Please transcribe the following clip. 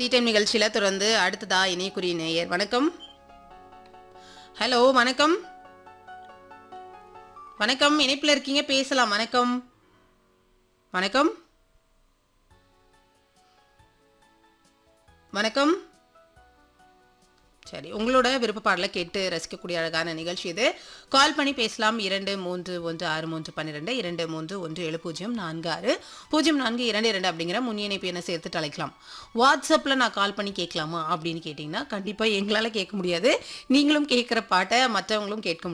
tea time நிகழ்ச்சியில் தொடர்ந்து அடுத்ததா இணையக்குரிய நேயர் வணக்கம் ஹலோ வணக்கம் வணக்கம் இணைப்பில் இருக்கீங்க பேசலாம் வணக்கம் வணக்கம் வணக்கம் சரி உங்களோட விருப்ப பாடலை கேட்டு ரசிக்கக்கூடிய அழகான நிகழ்ச்சி இது கால் பண்ணி பேசலாம் இரண்டு மூன்று ஒன்று ஆறு மூன்று பன்னிரெண்டு இரண்டு மூன்று ஒன்று ஏழு பூஜ்ஜியம் நான்கு ஆறு பூஜ்ஜியம் நான்கு இரண்டு இரண்டு அப்படிங்கிற முன் இணைப்பு என்ன சேர்த்துட்டு அழைக்கலாம் வாட்ஸ்அப்பில் நான் கால் பண்ணி கேட்கலாமா அப்படின்னு கேட்டிங்கன்னா கண்டிப்பாக எங்களால் கேட்க முடியாது நீங்களும் கேட்குற பாட்டை மற்றவங்களும் கேட்க